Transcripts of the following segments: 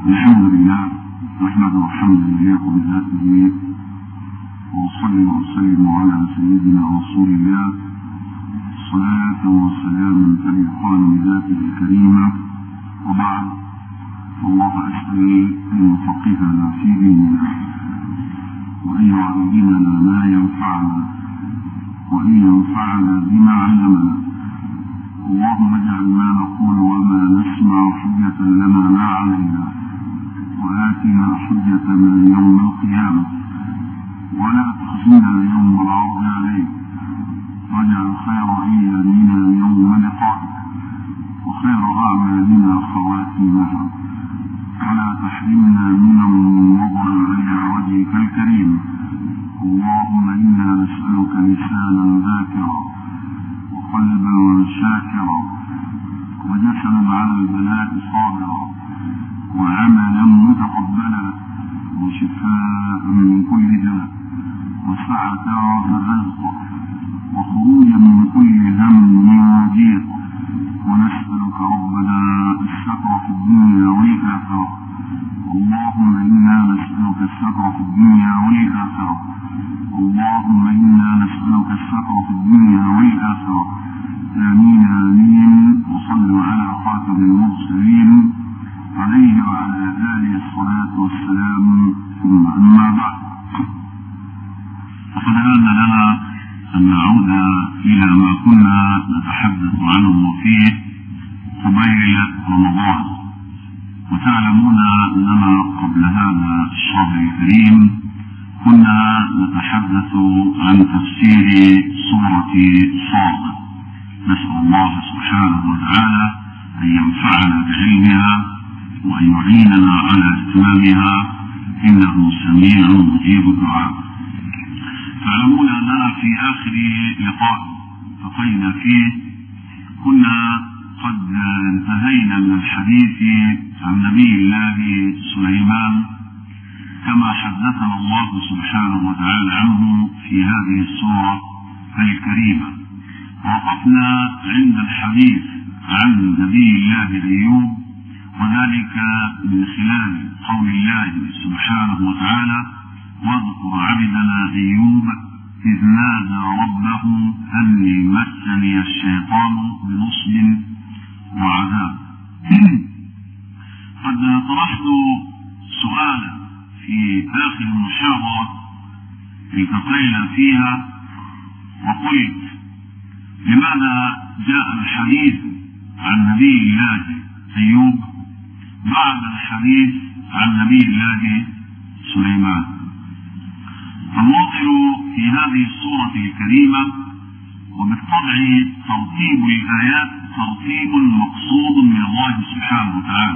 الحمد لله نحمده حمدا يليق بذاته وأصلي وأسلم على سيدنا رسول الله صلاة وسلاما تليقان بذاته الكريمة وبعد الله أسأل أن يفقهنا في ديننا وأن يعلمنا ما ينفعنا وأن ينفعنا بما علمنا اللهم اجعل ما نقول وما نسمع حجة لنا لا علينا وآتنا حجتنا يوم القيامة ولا تخزنا يوم العرض عليك واجعل خير أيامنا يوم لقائك وخير أعمالنا خواتمها ولا تحرمنا من النظر إلى وجهك الكريم اللهم إنا نسألك لسانا ذاكرا وقلبا شاكرا وجسدا على البلاء صابرا وعملا متقبلا وشفاء من كل داء وسعة في الرزق وخروجا من كل هم وضيق ونسألك ربنا الستر في الدنيا والآخرة اللهم إنا نسألك الستر في الدنيا والآخرة اللهم إنا نسألك الستر في الدنيا والآخرة آمين آمين وصلوا على خاتم المرسلين عليه وعلى آله الصلاة والسلام ثم أما بعد فقد آن لنا أن نعود إلى ما كنا نتحدث عنه فيه قبيل رمضان وتعلمون أننا قبل هذا الشهر الكريم كنا نتحدث عن تفسير سورة صاد نسأل الله سبحانه وتعالى أن ينفعنا بعلمها وأن يعيننا على إتمامها إنه سميع مجيب الدعاء تعلمون أننا في آخر لقاء التقينا فيه كنا قد انتهينا من الحديث عن نبي الله سليمان كما حدثنا الله سبحانه وتعالى عنه في هذه السورة الكريمة وقفنا عند الحديث عن نبي الله أيوب وذلك من خلال قول الله سبحانه وتعالى واذكر عبدنا أيوب إذ نادى ربه أني مسني الشيطان بنصب وعذاب قد طرحت سؤالا في آخر المحاضرة التقينا فيها وقلت لماذا جاء الحديث عن نبي الله أيوب بعد الحديث عن نبي الله سليمان الواضح في هذه السورة الكريمة وبالطبع ترتيب الآيات ترتيب مقصود من الله سبحانه وتعالى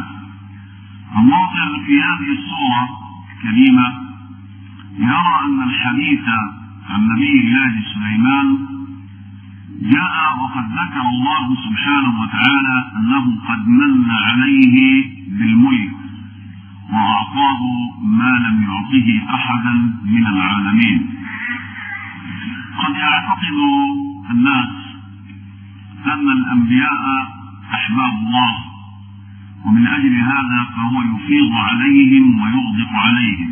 الواضح في هذه السورة الكريمة يرى أن الحديث عن نبي الله سليمان جاء وقد ذكر الله سبحانه وتعالى أنه قد من عليه بالملك وأعطاه ما لم يعطه أحدا من العالمين قد يعتقد الناس أن الأنبياء أحباب الله ومن أجل هذا فهو يفيض عليهم ويغدق عليهم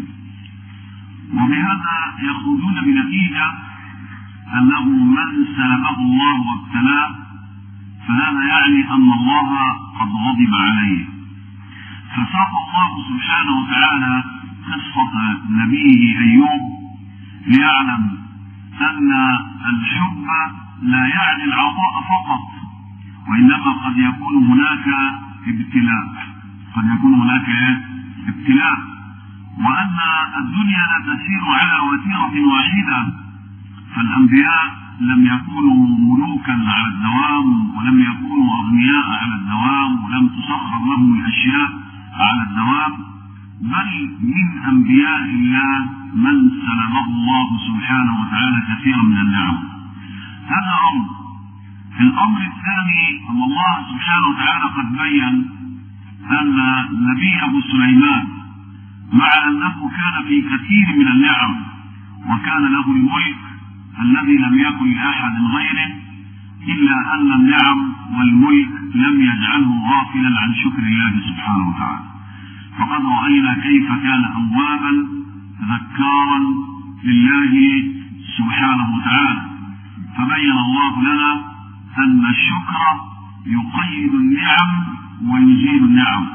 وبهذا يخرجون بنتيجة أنه من سلبه الله وابتلاه فهذا يعني أن الله قد غضب عليه فساق الله سبحانه وتعالى قصة نبيه أيوب ليعلم أن الحب لا يعني العطاء فقط وإنما قد يكون هناك ابتلاء قد يكون هناك ابتلاء وأن الدنيا لا تسير على وتيرة واحدة فالأنبياء لم يكونوا ملوكا على الدوام ولم يكونوا أغنياء على الدوام ولم تسخر لهم الأشياء على الدوام بل من أنبياء الله من سلبه الله سبحانه وتعالى كثيرا من النعم هذا أمر الأمر الثاني أن الله سبحانه وتعالى قد بين أن نبيه سليمان مع أنه كان في كثير من النعم وكان له الملك الذي لم يكن لأحد غيره إلا أن النعم والملك لم يجعله غافلا عن شكر الله سبحانه وتعالى فقد ولقد رأينا كيف كان أوابا ذكارا لله سبحانه وتعالى فبين الله لنا أن الشكر يقيد النعم ويزيل النعم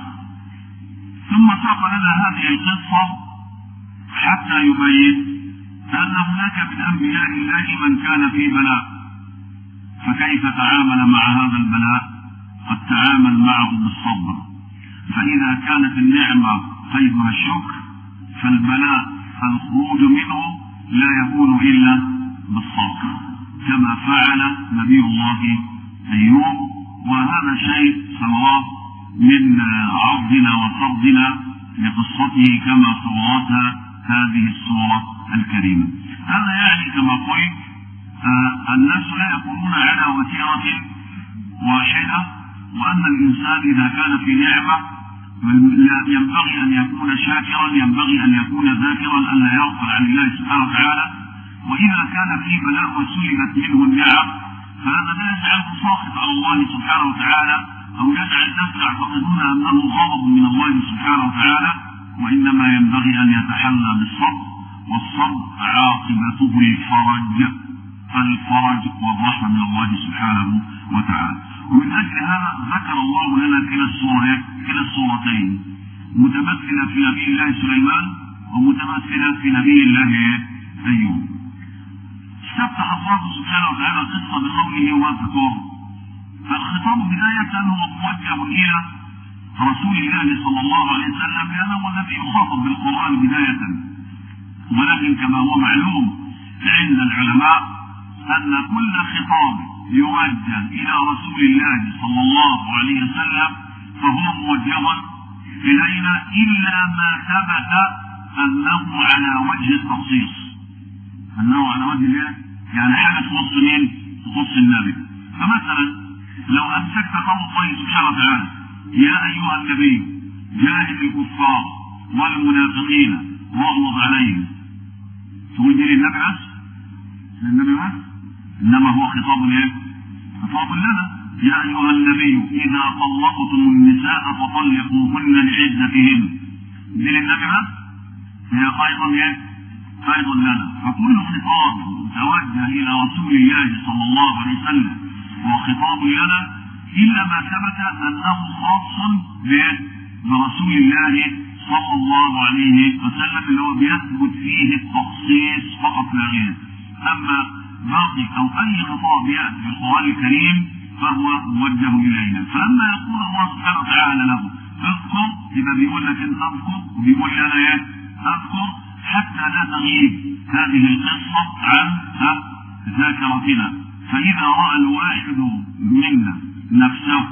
ثم ساق لنا هذه القصة حتى يبين أن هناك من أنبياء الله من كان في بلاء فكيف تعامل مع هذا البلاء قد تعامل معه بالصبر فإذا كانت النعمة قيدها الشكر فالبلاء الخروج منه لا يكون إلا بالصبر كما فعل نبي الله أيوب وهذا شيء سواء من عرضنا وصرضنا لقصته كما صورتها هذه الصورة الكريمة هذا يعني كما قلت آه الناس لا يكونون على وتيرة واحدة وأن الإنسان إذا كان في نعمة ينبغي أن يكون شاكرا ينبغي أن يكون ذاكرا ألا يغفل عن الله سبحانه وتعالى وإذا كان في بلاء وسلبت منه النعم فهذا لا يجعله ساخط على الله سبحانه وتعالى أو يجعل الناس يعتقدون أنه غضب من الله سبحانه وتعالى وإنما ينبغي أن يتحلى بالصبر والصبر عاقبته الفرج الفرج والرحمة من الله سبحانه وتعالى ومن أجل هذا ذكر الله لنا كلا الصورة كلا الصورتين متمثلة في نبي الله سليمان ومتمثلة في نبي الله أيوب استفتح الله سبحانه وتعالى القصة بقوله واذكر فالخطاب بداية هو موجه إلى رسول الله صلى الله عليه وسلم لأنه هو الذي يخاطب بالقرآن بداية ولكن كما هو معلوم عند العلماء أن كل خطاب يوجه إلى رسول الله صلى الله عليه وسلم فهو موجه إلينا إلا ما ثبت أنه على وجه التخصيص أنه على وجه الله يعني حاجة تخص مين؟ تخص النبي فمثلا لو أمسكت قول الله سبحانه وتعالى يا أيها النبي جاهد الكفار والمنافقين واغلظ عليهم تقول دي للنبي بس؟ للنبي بس؟ إنما هو خطاب إيه؟ خطاب لنا يا أيها النبي إذا طلقتم النساء فطلقوهن لعدتهن دي للنبي بس؟ هي أيضا إيه؟ أيضا لنا فكل خطاب توجه إلى رسول الله صلى الله عليه وسلم وخطاب لنا إلا ما ثبت أنه خاص برسول الله صلى الله عليه وسلم اللي هو بيثبت فيه التخصيص فقط لا غير أما باقي أو أي خطاب يأتي في القرآن الكريم فهو موجه إلينا فلما يقول الله سبحانه وتعالى له اذكر يبقى بيقول لك أنت اذكر وبيقول لي أنا إيه اذكر حتى لا تغيب هذه القصة عن ذاكرتنا فإذا رأى الواحد منا نفسه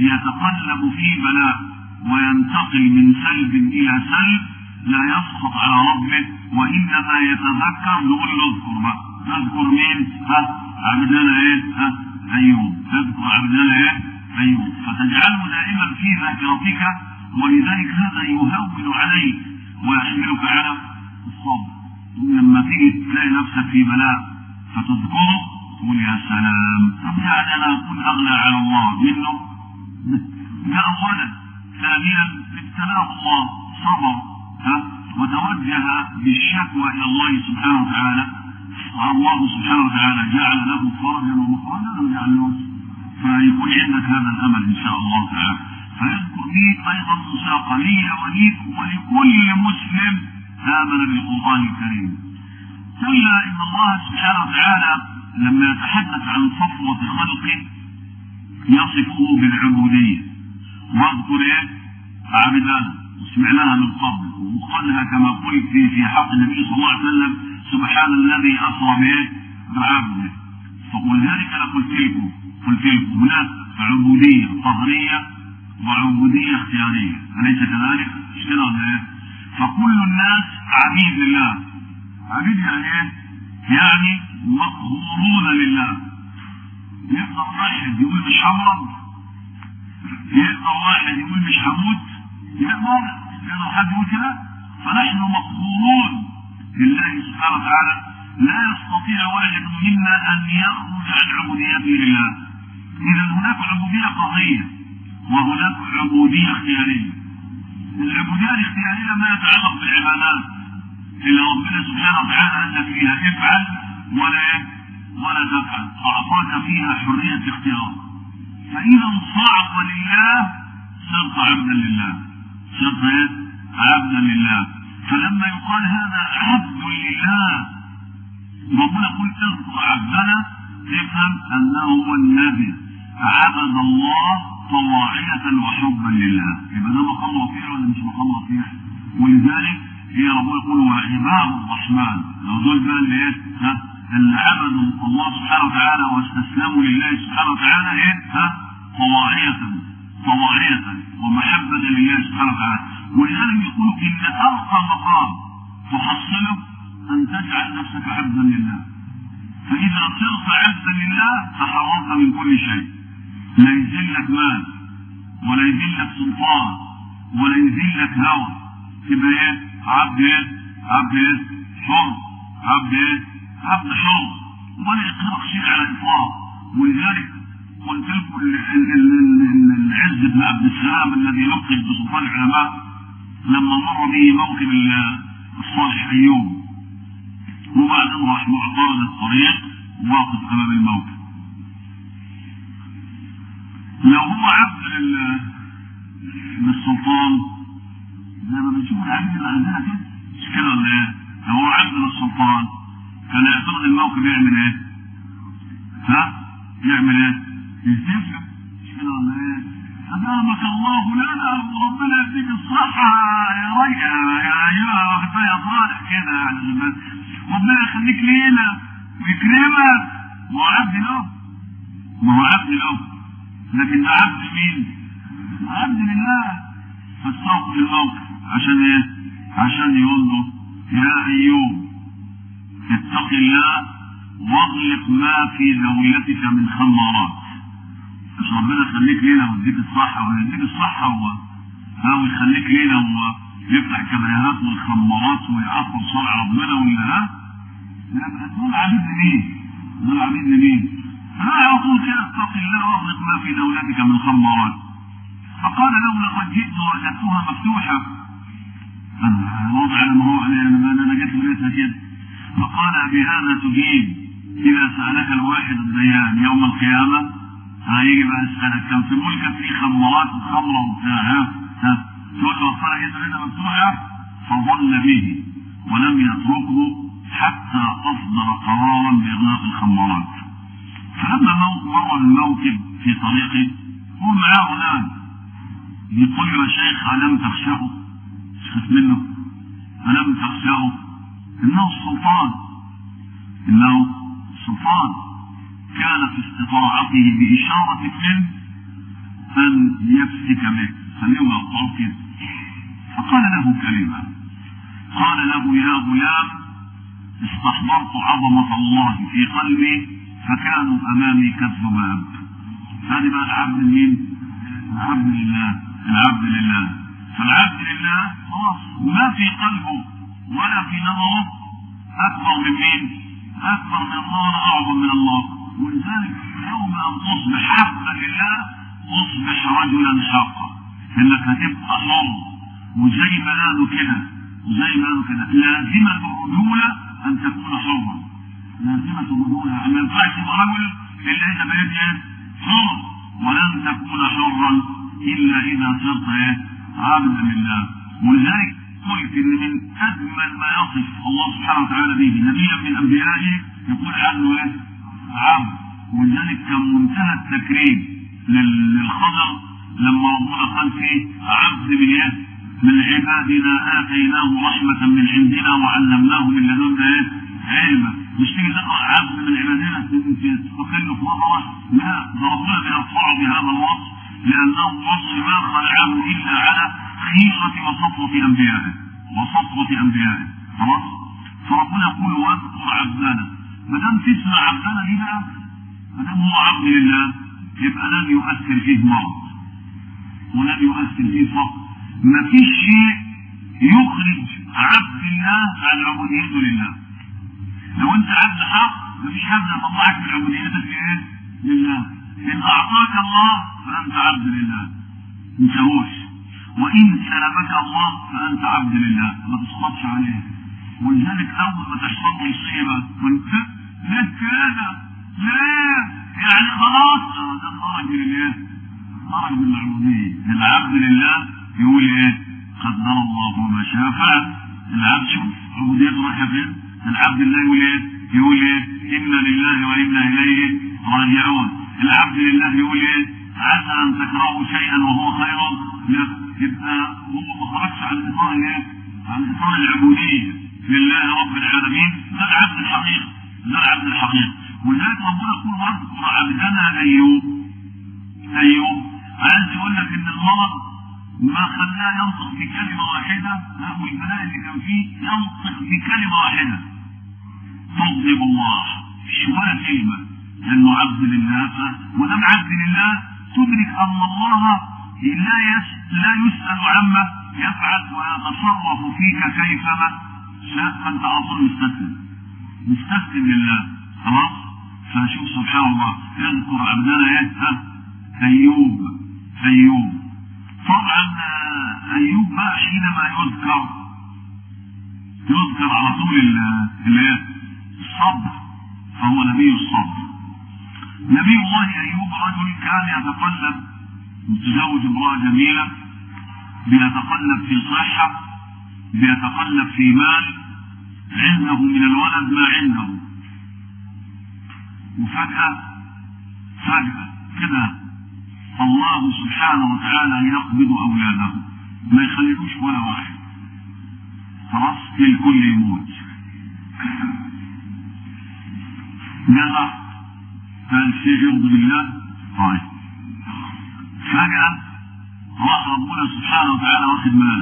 يتقلب في بلاء وينتقل من سلب إلى سلب لا يسقط على ربه وإنما يتذكر نقول له اذكر بقى تذكر مين؟ ها عبدنا ايه؟ ها أيوب تذكر عبدنا ايه؟ أيوب فتجعله دائما في ذاكرتك ولذلك هذا يهون عليك ويحملك على الصبر لما تيجي تلاقي نفسك في بلاء فتذكره تقول يا سلام طب يعني انا اكون اغنى على الله منه ده اولا ثانيا ابتلاه الله صبر ها وتوجه بالشكوى الى الله سبحانه وتعالى الله سبحانه وتعالى جعل له فرجا ومخرجا لم يجعله فيكون عندك هذا الامل ان شاء الله تعالى فيذكر لي ايضا مساقه لي وليك ولكل مسلم امن بالقران الكريم قلنا ان الله سبحانه وتعالى لما يتحدث عن صفوة خلقه يصفه بالعبودية واذكر ايه عبدان وسمعناها من قبل وقالها كما قلت في في حق النبي صلى الله عليه وسلم سبحان الذي اسرى به بعبده ولذلك انا قلت لكم قلت لكم هناك عبودية قهرية وعبودية اختيارية أليس كذلك؟ مش كده ولا ايه؟ فكل الناس عبيد لله عبيد يعني ايه؟ يعني مقهورون لله يقدر واحد يقول مش همرض يقدر واحد يقول مش هموت يقدر يقدر حد يقول كده فنحن مقهورون لله سبحانه وتعالى لا يستطيع واحد منا ان يخرج عن عبوديته لله اذا هناك عبوديه قهريه وهناك عبوديه اختياريه العبودية الاختيارية ما يتعلق بالعبادات اللي ربنا سبحانه وتعالى قال لك فيها افعل ولا ايه ولا تفعل أعطاك فيها حرية اختيار فإذا انصعب لله صرت عبدا لله صرت ايه عبدا لله فلما يقال هذا عبد لله ربنا يقول اذكر عبدنا افهم انه هو النبي عبد الله طواعية وحبا لله يبقى ده مقام رفيع ولا مش مقام رفيع ولذلك هي ربنا يقول وعباد الرحمن لو دول بقى اللي ايه ها اللي عبدوا الله سبحانه وتعالى واستسلموا لله سبحانه وتعالى ايه ها طواعية طواعية ومحبة لله سبحانه وتعالى ولذلك يقولوا ان ارقى مقام تحصله ان تجعل نفسك عبدا لله فاذا صرت عبدا لله تحررت من كل شيء لا يذلك مال ولا يذلك سلطان ولا يذلك هوى تبقى ايه عبد ايه عبد ايه حر عبد ايه عبد حر ولا يقرأ شيء على الاطلاق ولذلك قلت لكم العز بن عبد السلام الذي لقب بسلطان العلماء لما مر به موكب الصالح ايوب وبعدين راح معترض الطريق واقف امام الموكب لو هو عبد للسلطان زي ما بنشوف العبد اللي عندنا كده مش كده ولا ايه؟ لو هو عبد للسلطان كان يعترض الموكب يعمل ايه؟ ها؟ يعمل ايه؟ يهتف مش كده ولا ايه؟ أدامك الله لنا وربنا يديك الصحة يا ريا يا أيها وقتها يا صالح كده يعني ربنا يخليك لينا ويكرمك ما هو عبد له ما هو عبد له لكن ده عبد مين؟ عبد لله فاستوقف الموقف عشان ايه؟ عشان يقول له يا ايوب اتق الله واغلق ما في دولتك من خمارات مش ربنا يخليك ليلة ويديك الصحة ويديك الصحة و... ها ويخليك ليلة ويفتح كبريهات والخمارات ويعطل شرع ربنا ولا ها؟ لا دول عبيد لمين؟ دول عبيد لمين؟ لا على طول كده اتق الله واغلق ما في دولتك من خمارات فقال له لقد جئت وجدتها مفتوحة الوضع على ما هو عليه انا انا جيت لقيتها كده فقال بهذا تجيب اذا سالك الواحد الديان يوم القيامه هيجي بقى يسالك كان في ملكك في خمرات وخمره وبتاع ها ها تقول له اصل انا جيت لقيتها مفتوحه فظل به ولم يتركه حتى اصدر قرارا باغلاق الخمارات فلما مر الموكب في طريقه هو معاه غلام يقول له يا شيخ ألم تخشاه؟ تخاف منه؟ ألم تخشاه؟ إنه السلطان إنه السلطان كان في استطاعته بإشارة منه أن يفسك به خليهم يقطعوا كده فقال له كلمة قال له يا غلام استحضرت عظمة الله في قلبي فكانوا أمامي كالذباب هذه بقى العبد مين؟ العبد لله العبد لله فالعبد لله خلاص ما في قلبه ولا في نظره اكبر من مين؟ اكبر من الله ولا اعظم من الله ولذلك يوم ان تصبح عبدا لله تصبح رجلا حقا انك هتبقى حر وزي ما قالوا كده وزي ما قالوا كده لازمه الرجوله ان تكون حرا لازمه الرجوله يعني ما ينفعش تبقى رجل الا اذا بقيت ايه؟ حر ولن تكون حرا الا اذا صرت ايه عبدا لله ولذلك قلت ان من اجمل ما يصف الله سبحانه وتعالى به نبيا من انبيائه يقول عنه ايه عبد ولذلك كان منتهى التكريم للخضر لما ربنا قال فيه عبد من ايه من عبادنا اتيناه رحمه من عندنا وعلمناه من لدنا ايه علما مش تيجي تقرا عبد من عبادنا تستقل في نظره لا ده ربنا بيرفعه بهذا الوصف لأنه وصف ما خلعه إلا على خيرة وسطوة أنبيائه وسطوة أنبيائه خلاص فربنا يقول واذكر عبدنا ما دام تسمع عبدنا دي بقى ما دام هو عبد لله يبقى لن يؤثر فيه مرض ولن يؤثر فيه فقر ما فيش شيء يخرج عبد الله عن عبوديته لله لو انت عبد حق مفيش حد يطلعك من عبوديتك لايه؟ لله ان اعطاك الله فانت عبد لله انت هوش وان سلمك الله فانت عبد لله ما تسقطش عليه ولذلك اول ما تحصل مصيبه وانت لا كده لا يعني خلاص ده خرج من الايه؟ خرج من العبوديه العبد لله يقول ايه؟ قدر الله ما شاء فعل العبد شوف عبوديته رايحه فين؟ العبد لله يقول ايه؟ يقول ايه؟ انا لله وانا اليه راجعون العبد لله يقول ايه؟ عسى ان تكرهوا شيئا وهو خير لكم يبقى هو ما خرجش عن اطار الايه؟ عن اطار العبوديه لله رب العالمين ده العبد الحقيقي ده العبد الحقيقي ولذلك ربنا يقول واذكر عبدنا ايوب ايوب عايز يقول لك ان المرض ما خلاه ينطق بكلمه واحده لا والبلاء اللي كان فيه ينطق بكلمه واحده تغضب الله مش ولا كلمه لانه عبد لله ودام عبد لله تدرك ان الله لا يس لا يسال عما يفعل ويتصرف فيك كيفما شاء فانت على طول مستسلم مستسلم لله خلاص فشوف سبحان الله يذكر عبدنا ايه ها ايوب ايوب طبعا ايوب بقى حينما يذكر يذكر على طول الايه الصبر فهو نبي الصبر نبي الله ايوب رجل كان يتقلب متزوج امراه جميله بيتقلب في صحه بيتقلب في مال عنده من الولد ما عنده وفجأة فجأة كده الله سبحانه وتعالى يقبض أولاده ما يخليهوش ولا واحد خلاص الكل يموت جزع قال في يرضي بالله طيب فجأة راح ربنا سبحانه وتعالى واخد ماله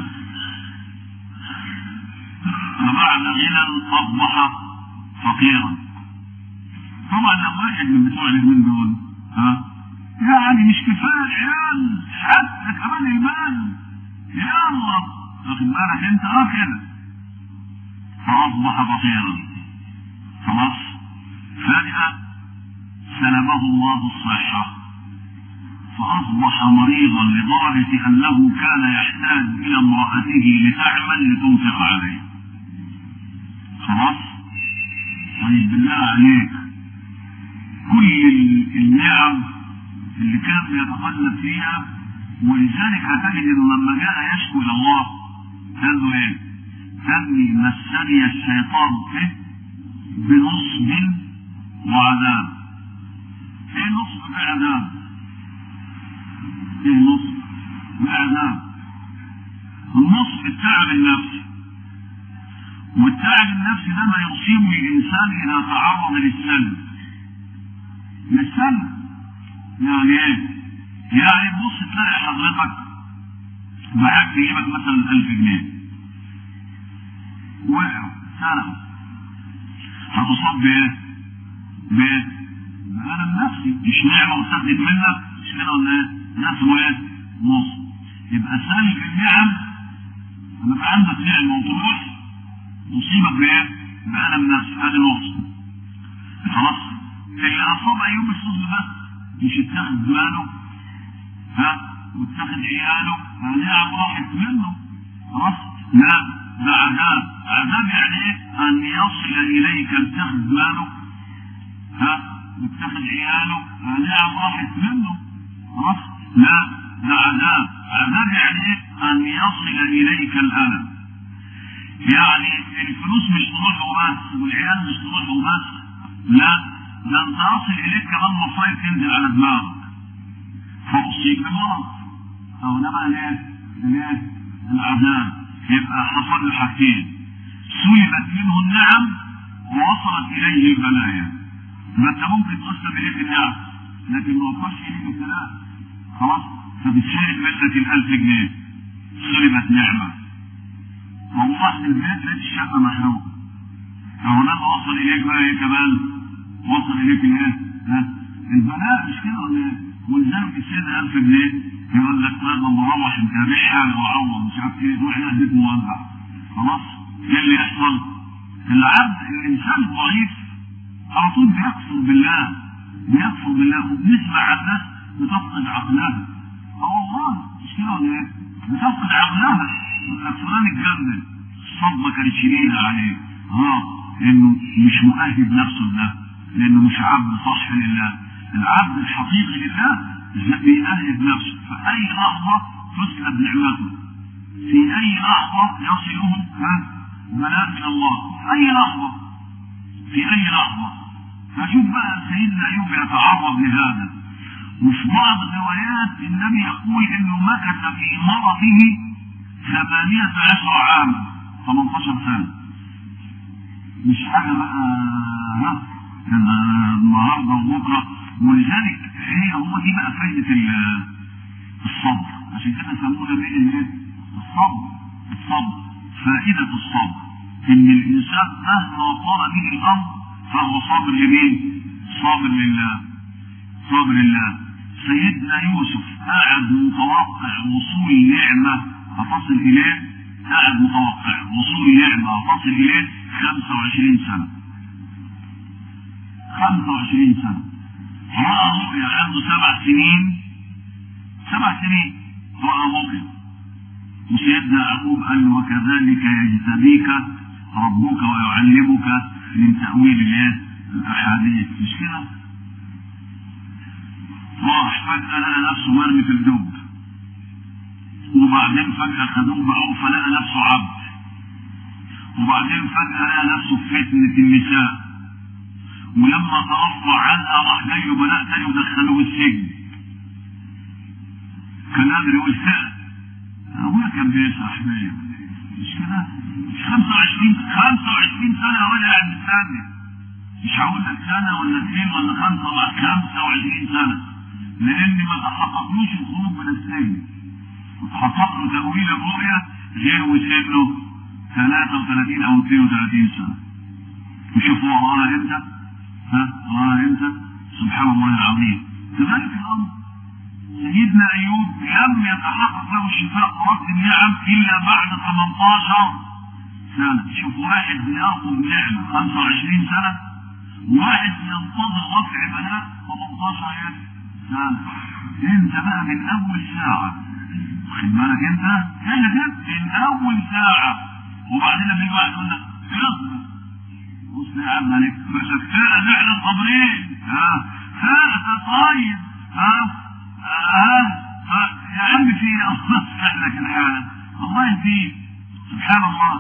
فبعد غنى اصبح فقيرا طبعا لو واحد من بتوع اليومين دول ها يعني مش كفايه العيال حتى كمان المال يلا واخد بالك انت اه كده فاصبح فقيرا خلاص فجأة سلبه الله الصحة فأصبح مريضا لدرجة أنه كان يحتاج إلى امرأته لتعمل لتنفق عليه خلاص طيب بالله عليك كل النعم اللي كان بيتقلب فيها ولذلك هتجد انه لما جاء يشكو الى الله قال له ايه؟ اني مسني الشيطان ايه؟ بنصب وعذاب ايه نصب بعذاب؟ ايه نصب بعذاب؟ النصب التعب النفسي والتعب النفسي ده ما يصيب الانسان اذا تعرض للسلب للسلب يعني ايه؟ يعني بص تلاقي حضرتك معاك في جيبك مثلا 1000 جنيه وقعوا سرقوا هتصاب بايه؟ بايه؟ بألم نفسي مش نعمة وسدت منك مش كده ولا ايه؟ ده اسمه ايه؟ نص يبقى سالب النعم لما يبقى عندك نعمة وتروح تصيبك بايه؟ بألم نفسي ادي نص خلاص اللي اصاب ايوب الصدر بس مش اتخذ ماله ها واتخذ عياله فنعم راحت منه خلاص لا ده عذاب عذاب يعني ايه ان يصل اليك اتخذ ماله ها واتخذ عياله فنعم راحت منه خلاص لا ده عذاب عذاب يعني ايه ان يصل اليك الالم يعني الفلوس مش تروح وبس والعيال مش تروح وبس لا ده انت يصل اليك كمان مصايب تنزل على دماغك فاصيب بمرض او ده بقى الايه؟ الايه؟ العذاب يبقى حصل له حاجتين سلبت منه النعم ووصلت اليه البلايا ما انت ممكن تسلب اليك النعم لكن ما وصلش اليك البلاء خلاص فبتشيل منك الألف جنيه سلبت نعمة والله البيت لقيت الشقة محروقة فهناك وصل إليك بقى إيه كمان وصل إليك الإيه؟ ها؟ البلاء مش كده ولا إيه؟ ولذلك السيد 1000 جنيه يقول لك لازم مروح انت بيع حاجه وعوض مش عارف ايه روح يديك موزع خلاص ايه اللي يحصل؟ العبد الانسان الضعيف على طول بيكفر بالله بيكفر بالله وبنسمع عن ناس بتفقد عقلها اه والله مش كده ولا ايه؟ بتفقد عقلها فلان اتجنن الصدمة كانت شديدة عليه ها لانه مش مؤهل نفسه لده لانه مش عبد صح لله العبد الحقيقي لله بيأهل نفسه في اي لحظة تسلب نعمته في اي لحظة يصله بلاء من الله في اي لحظة في اي لحظة فشوف بقى سيدنا ايوب يتعرض لهذا وفي بعض الروايات النبي يقول انه مكث في مرضه ثمانية عشر عاما 18 سنة مش حاجة بقى ها النهارده وبكرة ولذلك هي هو دي بقى فايدة الصبر عشان كده سمونا بين الايه؟ الصبر الصبر فائدة الصبر ان الانسان مهما طال به الامر فهو صابر لمين؟ صابر لله صابر لله سيدنا يوسف قاعد متوقع وصول نعمة هتصل إليه قاعد متوقع وصول نعمة هتصل إليه 25 سنة 25 سنة رأى رؤيا عنده سبع سنين سبع سنين رأى رؤيا وسيدنا يعقوب قال له وكذلك يجتبيك ربك ويعلمك من تأويل الايه؟ الأحاديث مش كده؟ راح فجأة لقى نفسه مرمي في الدب وبعدين فجأة خدوه بقى فلقى نفسه عبد وبعدين فجأة لقى نفسه في فتنة النساء ولما ترفع عنها راح جاي بلاء تاني ودخلوه السجن كان قادر يقول سأل ابويا كان بيسرح بيا مش كده؟ مش 25 25 سنة وانا قاعد مستني مش هقول لك سنة ولا اثنين ولا خمسة ولا 25 سنة لان ما تحققلوش الخروج من السجن وتحقق له تأويل الرؤيا غير وسنه 33 او 32 سنة وشوف هو وراها امتى ها وراها امتى سبحان الله العظيم كذلك الامر سيدنا ايوب لم يتحقق له الشفاء ورد النعم الا بعد 18 سنة شوف واحد بياخذ نعمة 25 سنة واحد ينتظر رفع بلاء 18 سنة انت بقى من اول ساعة واخد بالك انت هي كده من اول ساعة وبعدين لما يجي واحد يقول لك اصبر بص يا عم عليك يقول لك ساعة نحن صابرين ها ساعة طيب ها ها ها يا عم في الله يصلح لك الحال الله يهديك سبحان الله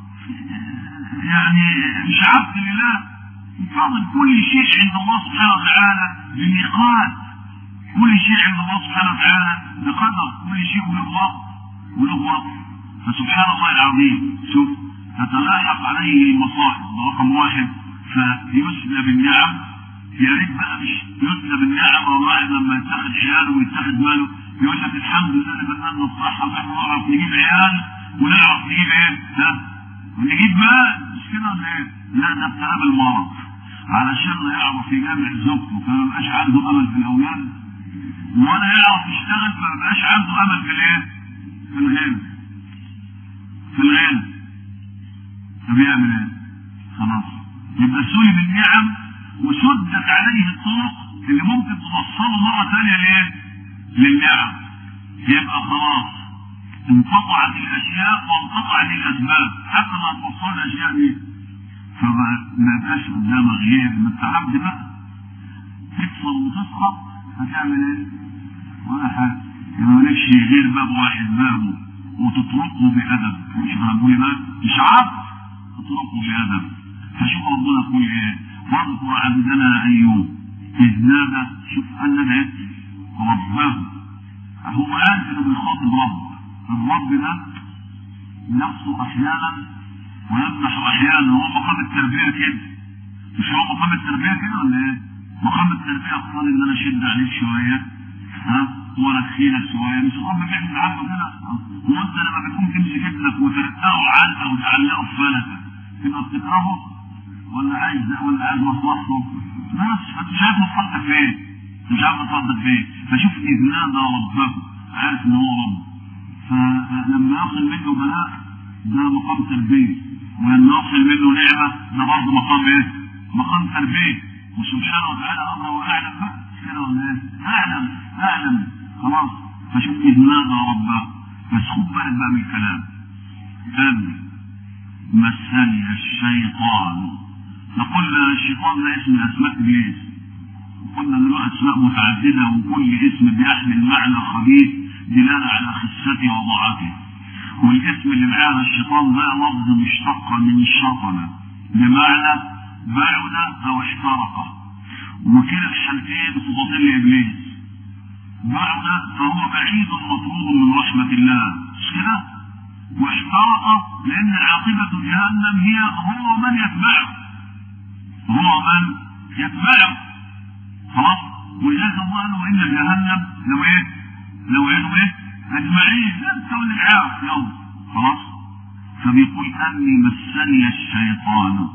يعني مش عبد لله فاضل كل شيء عند الله سبحانه وتعالى بميقات كل شيء عند الله سبحانه وتعالى بقدر كل شيء وله وقت وله وقت فسبحان الله العظيم شوف تتلاحق عليه المصائب رقم واحد فيسلب النعم يا ريت بقى مش يسلب النعم والواحد لما يتخذ عياله ويتخذ ماله يقول لك الحمد لله اللي بدنا الصحة واحنا نعرف نجيب عيال ونعرف نجيب ايه؟ ها؟ ونجيب مال مش كده ولا ايه؟ لا ده ابتلاه بالمرض علشان لا يعرف يجامع زوجته فما يبقاش عنده امل في الاولاد ولا يعرف يشتغل فما يبقاش عنده امل في الايه؟ في الغنى في الغنى طب يعمل ايه؟ خلاص يبقى سلب النعم وسدت عليه الطرق اللي ممكن توصله مرة ثانية ليه؟ للنعم يبقى خلاص انقطعت الاشياء وانقطعت الاسباب حتى ما توصل الاشياء دي فما ما يبقاش قدامك غير ما انت عبد بقى تكسر وتسقط هتعمل ايه؟ ولا حاجه ما مالكش غير باب واحد بابه وتتركه بادب مش بقول بقى مش عبد تتركه بادب فشوف ربنا يقول ايه؟ واذكر عبدنا ايوب اذ نادى شوف قال نادى ايه؟ رباه هو عارف انه بيخاطب رب الرب ده نفسه احيانا ويمنح احيانا هو مقام التربيه كده مش هو مقام التربيه كده ولا ايه؟ مقام التربيه اقتضي ان انا اشد عليك شويه ها وارخيلك شويه مش الرب بيعمل عنه كده هو انت لما بتكون تمسك ابنك وترقعه عنك وتعلقه في فلكه تبقى بتكرهه ولا عايز ولا عايز مصلحته بس انت مش عارف مصلحتك فين انت مش عارف مصلحتك فين فشوف اذ نادى ربه عارف ان هو رب فلما يصل منه بلاء ده مقام تربيه ولما يصل منه نعمه ده برضه مقام ايه؟ مقام تربيه وسبحانه وتعالى امره اعلم بقى كده ولا ايه؟ اعلم اعلم خلاص فشوف اذ نادى ربه بس خد بالك بقى من الكلام أن مسني الشيطان نقول الشيطان ده اسم من أسماء إبليس قلنا إن له أسماء متعددة وكل اسم بيحمل معنى خبيث دلالة على خسته وضعفه والاسم اللي معانا الشيطان ده لفظ مشتق من شطن بمعنى بعد أو احترق وكلا الحالتين صفتين لإبليس بعد فهو بعيد مطرود من رحمة الله مش كده؟ واحترق لأن عاقبة جهنم هي هو من يتبعه هو من يتبعه خلاص ولذلك الله قال وإن جهنم لو إيه؟ لو إيه إيه؟ أجمعين لا تكون العاق يوم خلاص فبيقول أني مسني الشيطان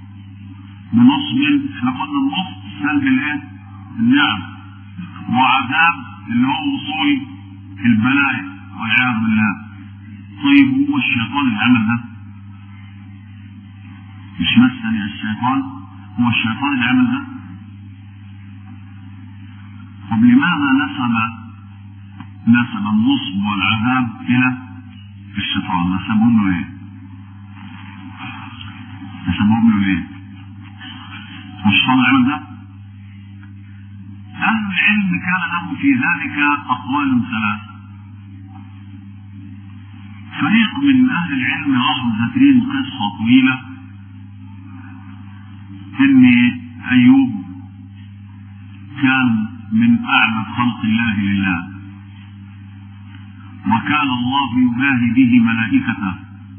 بنصب احنا قلنا النصب سلب الايه؟ النعم وعذاب اللي هو وصول البلايا والعياذ بالله طيب هو الشيطان اللي عمل ده مش مسني الشيطان هو الشيطان اللي عمل ده طب لماذا نسب نسب النصب والعذاب الى الشيطان نسبهم له ايه نسبهم له ايه الشيطان عمل ده أهل العلم كان له في ذلك أقوال ثلاثة فريق من أهل العلم راحوا ذاكرين قصة طويلة إن أيوب كان من أعبد خلق الله لله وكان الله يباهي به ملائكته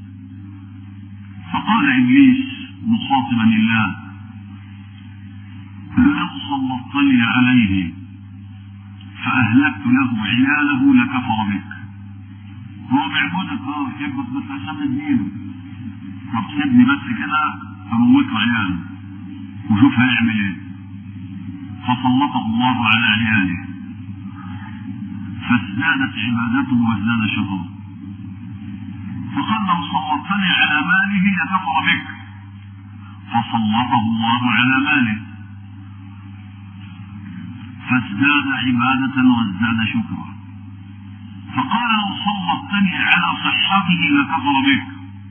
فقال إبليس مخاطبا الله لو سلطتني عليه فأهلكت له عياله لكفر بك هو بيعبدك اه يحبك بس عشان الدين طب سيبني بس كده اموته عياله وشوف هيعمل ايه فسلطه الله على عياله فازدادت عبادته وازداد شكره فقال لو سلطتني على ماله لكفر بك فسلطه الله على ماله فازداد عبادة وازداد شكرا فقال لو سلطتني على صحته لكفر بك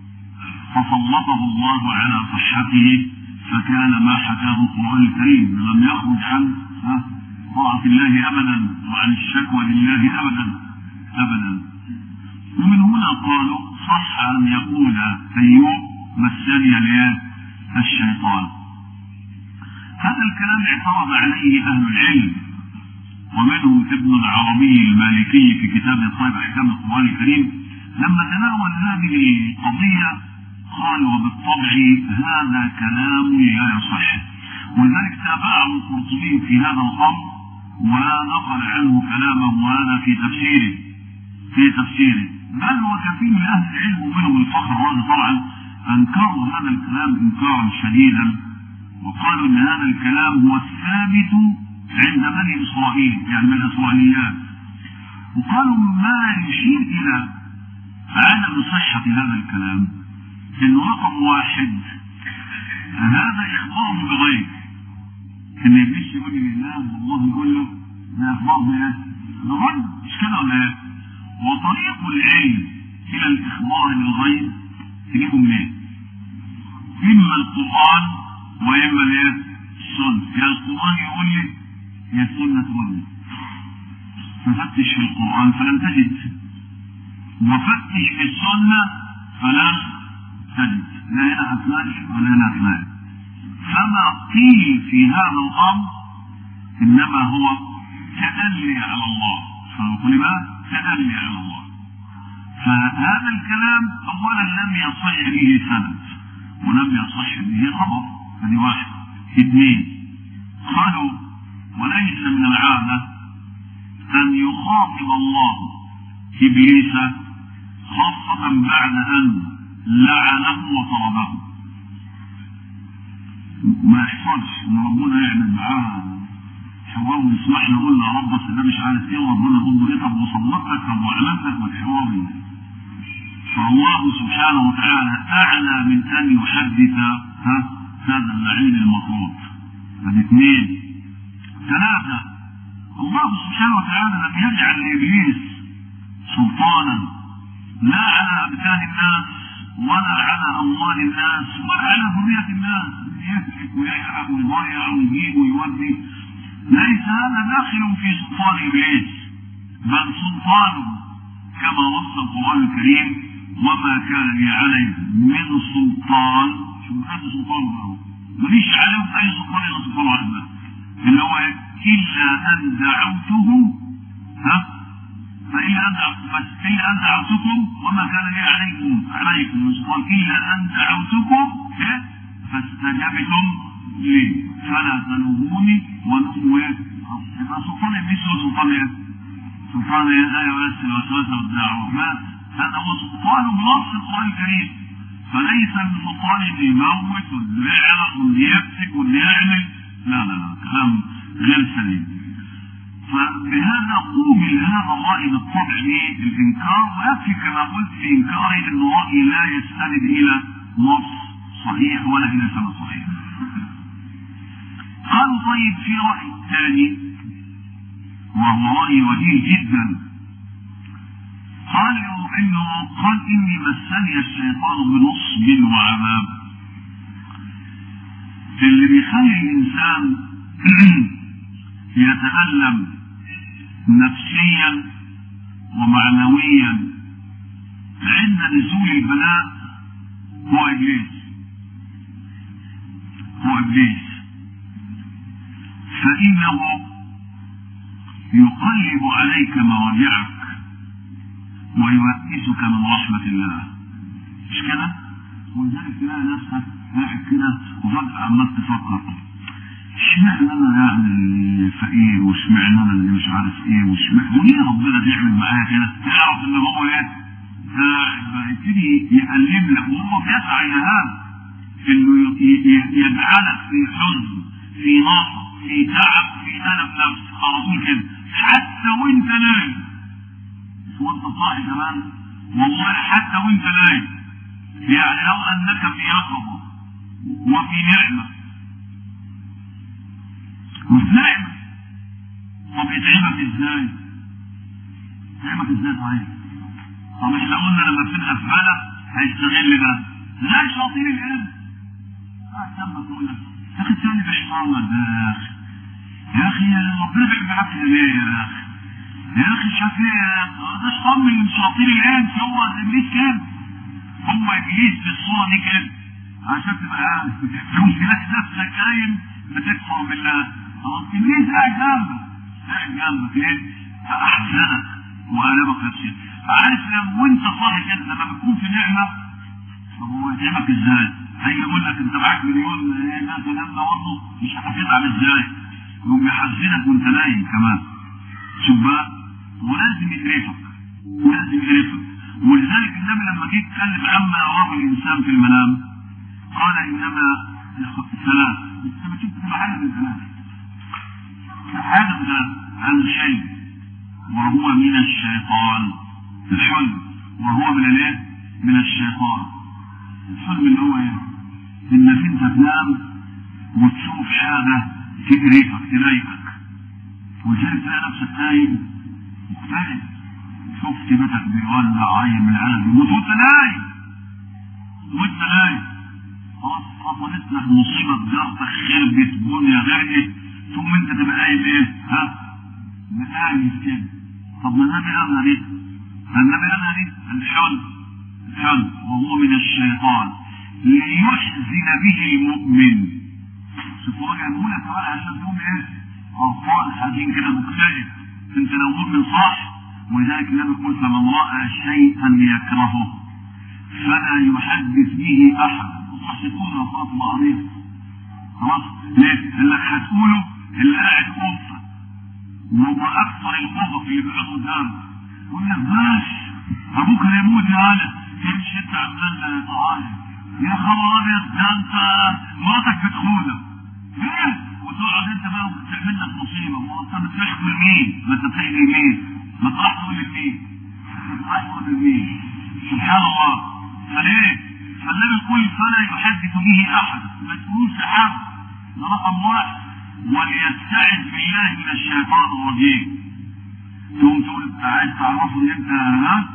فسلطه الله على صحته فكان ما حكاه القرآن الكريم لم يخرج عن طاعة الله أبدا وعن الشكوى لله أبدا أبدا ومن هنا قالوا صح أن يقول أيوب مسني الشيطان هذا الكلام اعترض عليه أهل العلم ومنهم ابن العربي المالكي في كتاب طيب أحكام القرآن الكريم لما تناول هذه القضية قال وبالطبع هذا كلام لا يصح ولذلك تابعه القرطبي في هذا الأمر ونقل عنه كلامه هذا في تفسيره في تفسيره بل وكثير من أهل العلم ومنهم الفخر هذا طبعا أنكروا هذا الكلام إنكارا شديدا وقالوا ان هذا الكلام هو الثابت عند بني اسرائيل يعني من الاسرائيليات وقالوا ما يشير الى عدم صحة هذا الكلام ان رقم واحد هذا اخبار بغير ان ابليس يقول لله والله يقول له ده اخبار بايه؟ بغير مش كده ولا ايه؟ وطريق العلم الى الاخبار بالغيب تجيبه منين؟ اما القران واما الايه؟ السنه يا القران يقول لي يا السنه تقول لي ففتش في القران فلم تجد وفتش في السنه فلم تجد لا هنا هتلاقي ولا هنا هتلاقي فما قيل في هذا الامر انما هو تدلي على الله فنقول بقى تدلي على الله فهذا الكلام اولا لم يصح به سند ولم يصح به خبر هذه واحد اثنين قالوا وليس من العادة أن يخاطب الله إبليس خاصة بعد أن لعنه وطرده ما يحصلش ان ربنا يعمل معاه حوار ويسمح له يقول له يا رب بس ده مش عارف ايه وربنا يقول له ايه طب وصلتك طب وعملتك والحوار فالله سبحانه وتعالى اعلى من ان يحدث ها هذا اللعين المطرود هذه اثنين ثلاثة الله سبحانه وتعالى لم يجعل لابليس سلطانا لا على ابدان الناس ولا على اموال الناس ولا على ذرية الناس يسرق ويحرق ويضيع ويجيب ويودي ليس هذا داخل في سلطان ابليس بل سلطانه كما وصى القران الكريم وما كان لي عليه من سلطان شو هذا سلطان له ماليش عليهم اي سلطان الا سلطان واحد اللي هو الا ان دعوتهم ها فإلا أن إلا أن دعوتكم وما كان لي عليكم عليكم من سلطان إلا أن دعوتكم فاستجبتم لي فلا تلوموني ولوموا يبقى سلطان إبليس هو سلطان إيه؟ سلطان الآية بس الوسوسة والدعوة هذا هو سلطان بنص القرآن الكريم فليس من سلطان اللي يموت واللي يعرق واللي يمسك واللي يعمل لا لا لا كلام غير سليم فبهذا قوبل هذا الرأي بالطبع للإنكار ويكفي كما قلت في إنكاره أنه رأي لا يستند إلى نص صحيح ولا إلى سند صحيح. قالوا طيب في رأي ثاني وهو رأي وجيه جدا قالوا انه قال اني مسني الشيطان بنصب وعذاب اللي بيخلي الانسان يتألم نفسيا ومعنويا عند نزول البلاء هو ابليس هو ابليس فانه يقلب عليك مواجعك ويؤسسك من رحمة الله مش كده؟ ولذلك تلاقي نفسك قاعد كده وفجأة عمال تفكر اشمعنى انا يعني الفقير واشمعنى انا اللي مش عارف ايه واشمعنى وليه ربنا بيعمل معايا كده؟ تعرف ان هو ايه؟ يبتدي يقلب لك وهو بيسعى الى هذا انه يجعلك في حزن في نصب في تعب في الم نفس على طول كده حتى وانت نايم وانت صاحي كمان والله حتى وانت نايم يعني لو انك في يقظه وفي نعمه وفي نعمه طب يتعبك ازاي؟ يتعبك ازاي صحيح؟ طب احنا قلنا لما تبقى في بلد هيستغل ده لا شاطين العلم اهتم تقول لك يا اخي الثاني بيحصل ده يا اخي يا اخي ربنا بيعمل معاك ليه يا اخي يا اخي شفيع ده شطان من شاطين العلم هو ابليس كده هو ابليس بالصوره دي كده عشان تبقى عارف تقول تلاقي نفسك قايم بتكفر بالله خلاص ابليس قاعد جنبك قاعد جنبك ليه؟ فاحزنك وقلبك نفسيا عارف لو انت صاحي كده لما بتكون في نعمه طب هو يتعبك ازاي؟ هيجي يقول لك انت معاك مليون ايه ده كلام ده برضه مش هتتعب ازاي؟ يقوم يحزنك وانت نايم كمان شوف بقى ولازم يقرفك ولازم يقرفك ولذلك النبي لما جه يتكلم عما يراه الانسان في المنام قال انما ثلاث انت ما شفت حاجه من ثلاث حاجه من ثلاث عن شيء وهو من الشيطان الحلم وهو من الايه؟ من الشيطان الحلم اللي هو ايه؟ انك انت تنام وتشوف حاجه تقرفك تضايقك ولذلك تلاقي نفسك نايم مختلف شفت بيتك بيولع عين من العالم يموت وانت نايم وانت نايم خلاص حصلت لك مصيبه جارتك خربت دنيا غرقت ثم انت تبقى قايم ايه؟ ها؟ مقايم كده طب ما النبي قالنا دي النبي قالنا دي الحلم الحلم وهو من الشيطان ليحزن به المؤمن شوف هو جابه لك بقى عشان تقوم ايه؟ اطفال حزين كده مكتئب انت لو مؤمن صح ولذلك النبي يقول فمن راى شيئا يكرهه فلا يحدث به احد وصحتكم يا فاطمه عظيم خلاص ليه؟ اللي هتقوله اللي قاعد قفه وهو اكثر القفف اللي بيقعدوا قدامك يقول لك بس ابوك هيموت يا هلا تمشي انت عمال تعالى يا خبر ابيض ده انت مراتك بتخونك ايه وتقعد انت بقى وتعمل لك مصيبه وانت بتحكم مين؟ ما انت بتحكي مين؟ ما تروح تقول لمين؟ ما تروح تقول لمين؟ سبحان الله فليه؟ فالنبي يقول فلا يحدث به احد ما تقولوش لحد ده رقم واحد وليستعذ بالله من الشيطان الرجيم تقوم تقول عايز تعرفه ان انت ها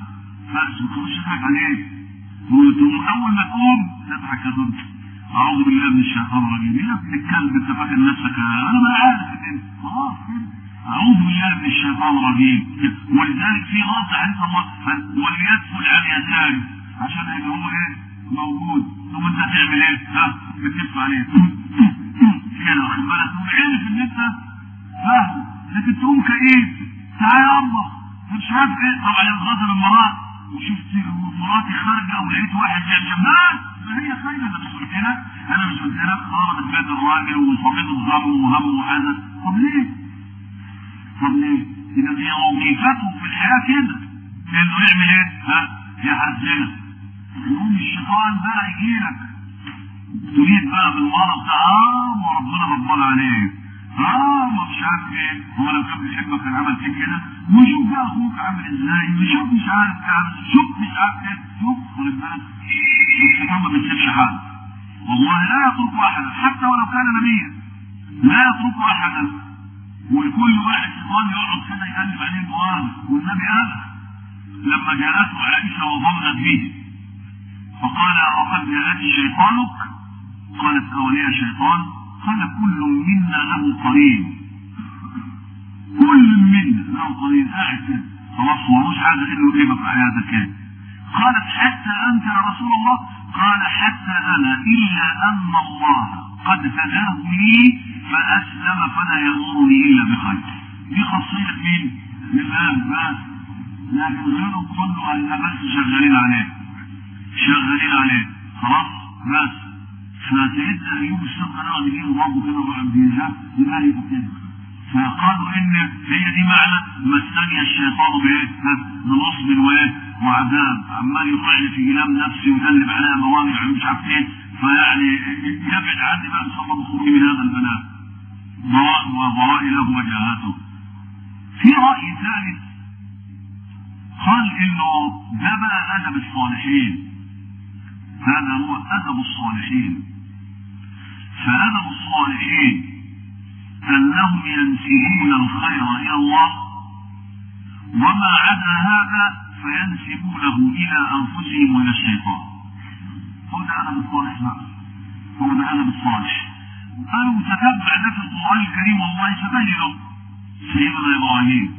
فأس وتخش تضحك عليه وتقوم أول ما تقوم تضحك يا دنيا أعوذ بالله من الشيطان الرجيم يا ابن الكلب أنت فاكر نفسك أنا ما عارف كده خلاص كده أعوذ بالله من الشيطان الرجيم ولذلك في رد عند الله وليدخل عن يساره عشان يبقى هو إيه موجود ثم أنت تعمل إيه؟ ها بتلف عليه كده واخد بالك وعارف إن أنت فاهم لكن تقوم كإيه؟ تعالى يا الله مش عارف إيه طبعا الغضب المرأة وشفت مراتي خارجة ولقيت واحد جاي جنبها فهي خايفة أنا مش قلت لك أنا مش قلت لك خرجت بيت الراجل وصابته الظلم وهم وحزن طب ليه؟ طب ليه؟ إذا هي وظيفته في الحياة كده إنه يعمل إيه؟ ها؟ يحزنك يقوم الشيطان بقى يجيلك تريد بقى بالمرض ده اه وربنا غضبان عليك اه ما مش عارف ايه هو لو كان بيحبك كان عمل فيك كده وشوف بقى اخوك عامل ازاي وشوف مش عارف ايه شوف مش عارف ايه شوف خد بالك الشيطان ما بيسيبش حد والله لا يترك احدا حتى ولو كان نبيا لا يترك احدا وكل واحد شيطان يقعد كده يقلب عليه الموارد والنبي قال لما جاءته عائشه وضمنت به فقال وقد جاءتي شيطانك قالت اولي شيطان قال كل منا له قرين كل منا له قرين قاعد كده خلاص هو مش حاجه انه ايه في حياتك كده قالت حتى انت يا رسول الله قال حتى انا الا ان الله قد هداه لي فاسلم فلا يامرني الا بخير دي خاصيه مين؟ الان بس لكن غيرهم كله الا بس شغالين عليه شغالين عليه خلاص بس فسيدنا ايوب السبع نقعد نجيب برضه كده وقعد بيها يبقى يبقى كده فقالوا ان هي دي معنى مسني الشيطان بايه؟ بنصب وايه؟ وعذاب عمال يطعن في كلام نفسي ويقلب عليها مواضع مش عارف ايه فيعني يبعد عني بقى ان شاء الله بخروجي من هذا البلاء ضراء وضراء له وجهاته في راي ثالث قال انه ده بقى ادب الصالحين هذا هو ادب الصالحين فادب الصالحين انهم ينسبون الخير الى الله وما عدا هذا فينسبونه الى انفسهم والى الشيطان هو ده ادب الصالح بقى هو ده ادب الصالح قالوا تتبع ده في القران الكريم والله ستجده سيدنا ابراهيم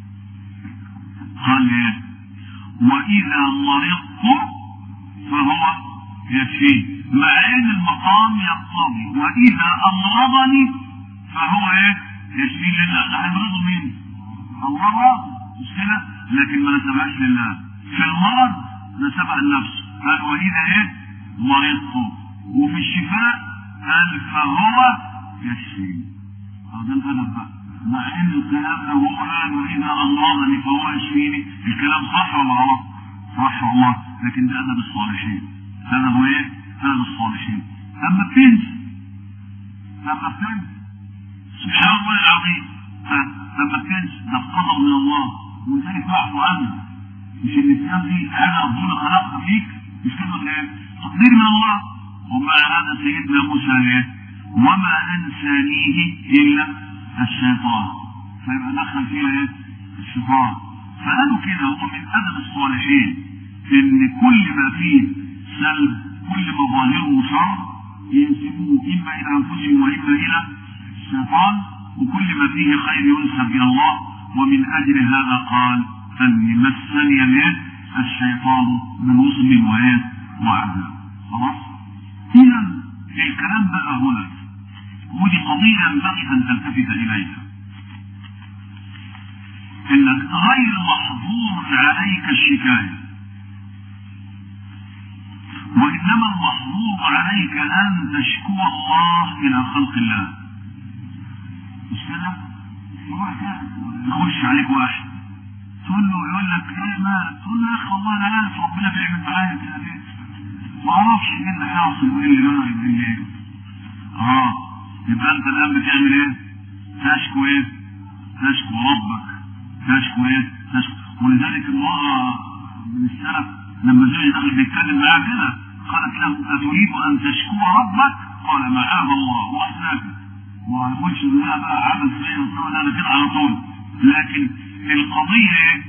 قال ايه واذا مرضت فهو يكفيه مع ان المقام يقتضي واذا امرضني فهو ايه يشفيه لله هيمرضه مين الله راضي مش كده لكن ما نسبهاش لله في المرض نسبها لنفسه قال واذا ايه مرضت وفي الشفاء قال فهو يشفيه هذا الادب بقى مع ان الكلام لو هو قال واذا امرضني فهو يشفيني الكلام صح ولا غلط؟ صح والله لكن ده ادب الصالحين هذا هو ايه؟ ادب الصالحين اما الكنز اما الكنز سبحان الله العظيم اما الكنز ده قدر من الله ولذلك بعفو عنه مش النسيان دي حاجه ربنا خلقها فيك مش كده ايه؟ تقدير من الله ومع هذا سيدنا موسى ايه؟ وما انسانيه الا الشيطان فيبقى دخل فيها ايه؟ الشيطان فقالوا كده هو من ادب الصالحين ان كل ما فيه سلب كل مظاهره شر ينسبوه اما الى انفسهم واما الى الشيطان وكل ما فيه خير ينسب الى الله ومن اجل هذا قال ان مسني اليد الشيطان بنصب وايه وعذاب خلاص اذا الكلام بقى هنا ودي قضيه ينبغي ان تلتفت اليها انك غير محظور عليك الشكايه وانما المحظور عليك ان تشكو الله الى خلق الله مش كده يخش عليك واحد تقول له يقول لك ايه مالك تقول له يا اخي والله انا عارف ربنا بيعمل معايا كده ليه ما اعرفش ايه اللي حاصل وايه اللي جرى بالليل اه يبقى انت الان بتعمل ايه تشكو ايه تشكو ربك تشكو ايه تشكو ولذلك المرأة من السلف لما زوجي دخل بيتكلم معاه كده قالت له أتريد أن تشكو ربك؟ قال معاذ الله وأحساك ما يقولش لا بقى عمل فيا وسوى لا أنا كده على طول لكن القضية إيه؟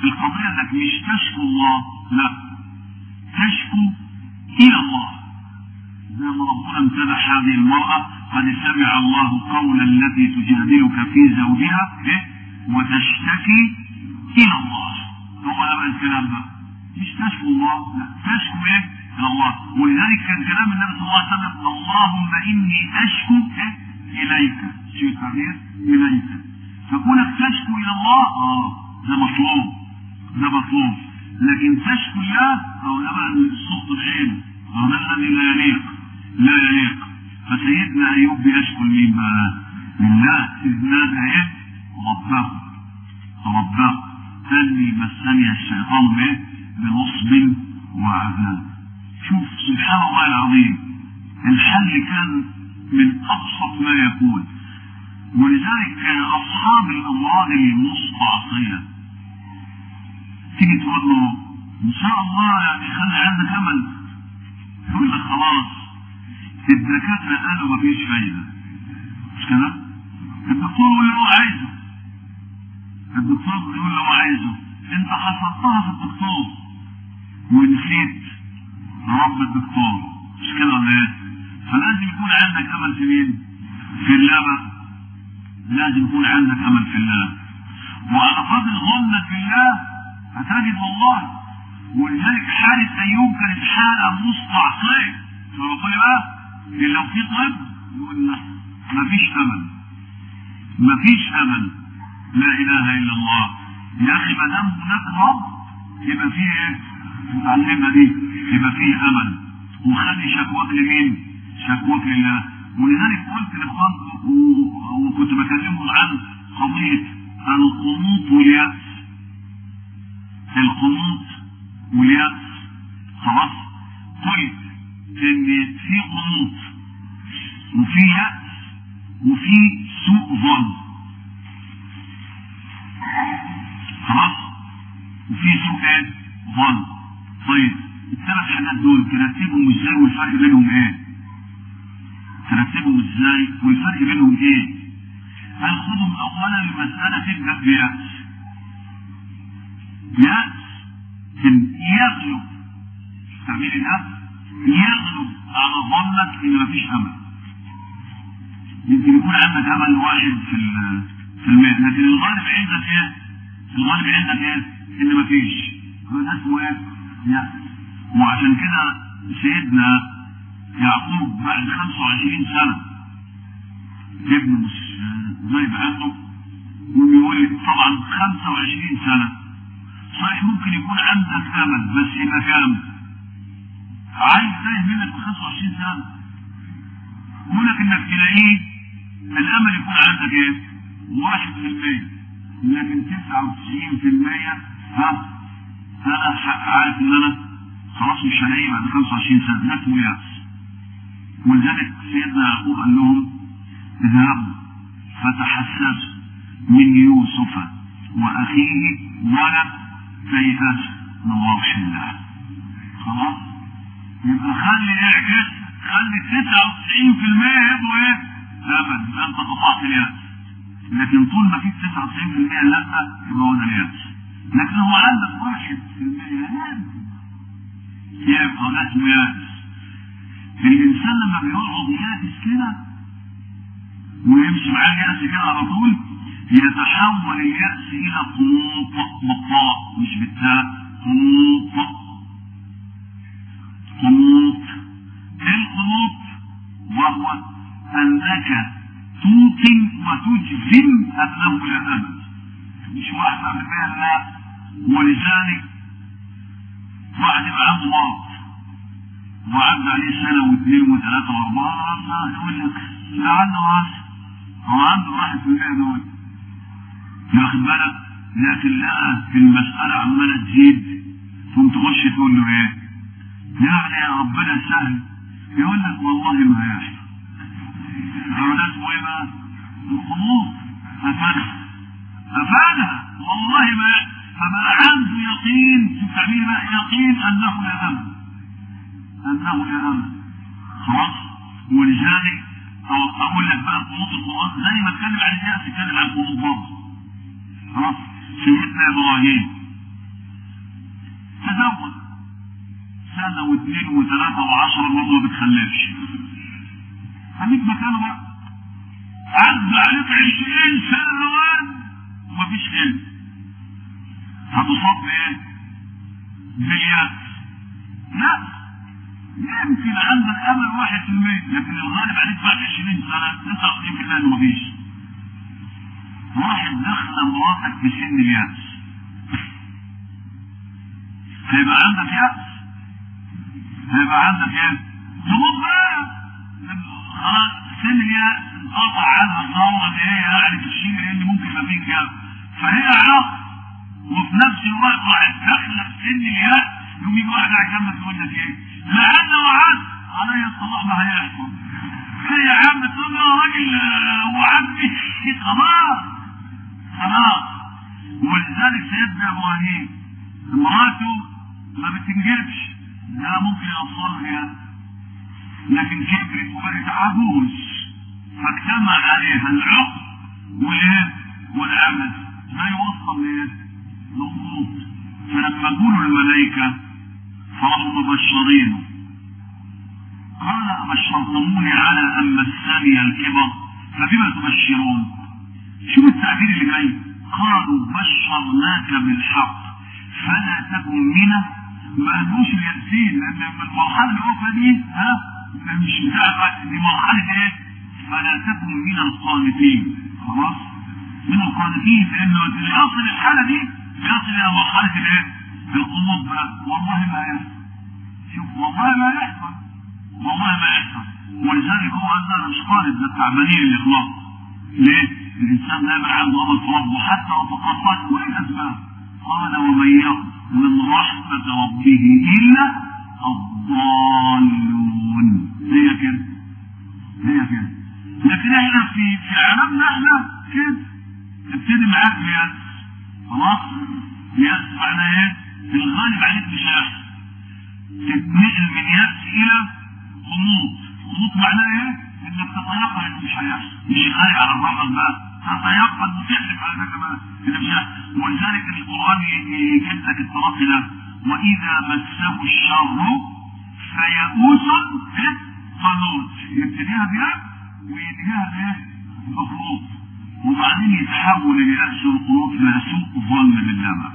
القضية انك مش تشكو الله لا تشكو الى الله زي ما ربنا امتدح هذه المرأة قد سمع الله قول التي تجادلك في زوجها إيه؟ وتشتكي الى الله هو هذا الكلام بقى مش تشكو الله لا تشكو ايه الى الله ولذلك كان كلام النبي صلى الله عليه وسلم اللهم اني اشكو إيه؟ اليك شو التعبير اليك فكونك تشكو الى الله اه ده مطلوب ده مطلوب لكن تشكو الله او ده بقى الصوت العين او ده الذي لا يليق لا يليق فسيدنا ايوب بيشكو لمين بقى لله اذ نادى ايه ربه ربه اني مسني الشيطان بايه بنصب وعذاب شوف سبحان الله العظيم الحل كان من ابسط ما يكون ولذلك اصحاب الامراض المستعصيه تيجي تقول له ان شاء الله يعني خلي عندك امل يقول لك خلاص الدكاتره قالوا مفيش فايده مش كده؟ الدكتور يقول اللي هو عايزه الدكتور يقول اللي هو عايزه انت حصلتها في الدكتور ونسيت رب الدكتور مش كده ولا ايه؟ فلازم يكون عندك امل في مين؟ في الله بقى لازم يكون عندك امل في الله وعلى قدر ظنك في الله هتجد والله ولذلك حالة ايوب كانت حالة مستعصية فربنا بقى إن لو في طب يقول لا مفيش امل مفيش امل لا اله الا الله يا اخي ما دام هناك رب يبقى فيه ايه؟ اتعلمنا دي يبقى فيه امل وخلي شكوك لمين؟ شكوك لله ولذلك قلت لاخوان وكنت بكلمهم عن قضيه القنوط واليأس القنوط واليأس خلاص قلت ان في قنوط وفي يأس وفي سوء ظن خلاص وفي سوء ايه ظن طيب الثلاث حاجات دول ترتبهم ازاي والفرق بينهم ايه ترتبهم ازاي والفرق بينهم ايه هل خدهم اولا المسألة تبدأ بيأس يأس ان يغلب تعبير الأب يغلب على ظنك ان مفيش امل يمكن يكون عندك امل واحد في في المية لكن الغالب عندك ايه؟ الغالب عندك ايه؟ ان مفيش ده اسمه ايه؟ يأس وعشان كده سيدنا يعقوب بعد 25 سنة ابنه مش غايب عنه ويقول طبعا 25 سنة صحيح ممكن يكون عندك امل بس يبقى كام؟ عايز تايه منك 25 سنة كونك انك تلاقيه الامل يكون عندك ايه؟ 1% لكن 99% ها انا عارف ان انا خلاص مش هلاقيه بعد 25 سنة ده اسمه يأس ولذلك سيدنا يعقوب قال لهم اذهبوا فتحسسوا من يوسف واخيه ولا تيأسوا من روح الله خلاص يبقى خلي اعكس خلي 99% يبقوا ايه؟ امل يبقى انت قطعت اليأس لكن طول ما فيك 99% لا يبقى هو ده اليأس لكن هو عندك 1% يبقى ده اسمه يأس الانسان لما بيقعد يأس كده ويمشي معاه اليأس كده على طول يتحول اليأس إلى قنوط بالطاء مش بالتاء قنوط قنوط القنوط وهو أنك توقن وتجزم أنه لا أمل مش واحد من لا ولذلك واحد يبقى عنده مرض وعدى عليه سنة واثنين وثلاثة وأربعة يقول لك لعله عسى هو عنده واحد في المية دول واخد بالك لكن لا في المسألة عمالة تزيد ثم تخش تقول له ايه؟ يعني يا ربنا سهل يقول لك والله ما يحصل هو ده اسمه ايه بقى؟ القنوط أفادها أفادها والله ما فبقى عنده يقين في التعبير بقى يقين أنه لا أمل أنه لا أمل خلاص ولذلك أقول لك بقى قنوط القرآن زي ما اتكلم عن اليأس اتكلم عن القنوط برضه خلاص سيدنا إبراهيم تزوج سنة واثنين وثلاثة وعشرة برضه ما بتخلفش خليك مكانه بقى عدى عليك عشرين سنة زواج ومفيش علم هتصاب بايه؟ باليأس لا يمكن عندك امل واحد في المية لكن الغالب عليك بعد عشرين سنة تسعة وتسعين في المية انه مفيش واحد دخل مراتك في سن اليأس هيبقى عندك يأس هيبقى عندك ايه؟ تموت بقى خلاص سن اليأس انقطع عنها الدورة اللي هي يعني تشيل لان ممكن يبقى فيه كده فهي عقل وفي نفس الوقت واحد داخله في سن اليأس يقوم يجي واحد قاعد جنبك يقول لك ايه؟ لأن وعدت علي الطلاق ما هيحصل. ايه يا عم تقول يا راجل وعدني خلاص خلاص ولذلك سيدنا ابراهيم امراته ما بتنجبش ده ممكن يوصل لها لكن كبرت وبقت عجوز فاجتمع عليها العقل والايه؟ والعمل ده يوصل لايه؟ للخروج فلما جولوا الملائكة فراحوا مبشرينه قال أبشرتموني على أن مسني الكبر فبما تبشرون شوف التعبير اللي جاي قالوا بشرناك بالحق فلا تكن من ما قالوش اليأسين لأن المرحلة اللي هو فيها دي ها مش بتاع دي مرحلة إيه؟ فلا تكن من القانتين خلاص؟ من القانتين لأنه اللي يصل الحالة دي يصل إلى مرحلة الإيه؟ القنوط بقى والله ما يحصل شوف والله ما يحصل والله ما يحصل ولذلك هو عندنا مش قالب ده تعبانين الإخلاص ليه؟ الإنسان دايما عنده أمل في ربه حتى لو تقطعت كل الأسباب قال ومن يقل من رحمة ربه إلا الضالون هي كده هي كده لكن احنا في في عالمنا احنا كده تبتدي معاك بيأس خلاص يأس معناه ايه؟ الغالب عليك مش هيحصل تتنقل من يأس إلى خموط خموط معناه ايه؟ انك تتيقن انه مش هيحصل مش خارج على الرقم بقى تتيقن وتحلف على فكره بقى انه مش هيحصل ولذلك القرآن يجيب لك التراخي ده وإذا مسه الشر فيئوس قنوط يبتديها بيأس وينتهيها بايه؟ بخروط وبعدين يتحول اليأس والقنوط إلى سوء ظن بالله بقى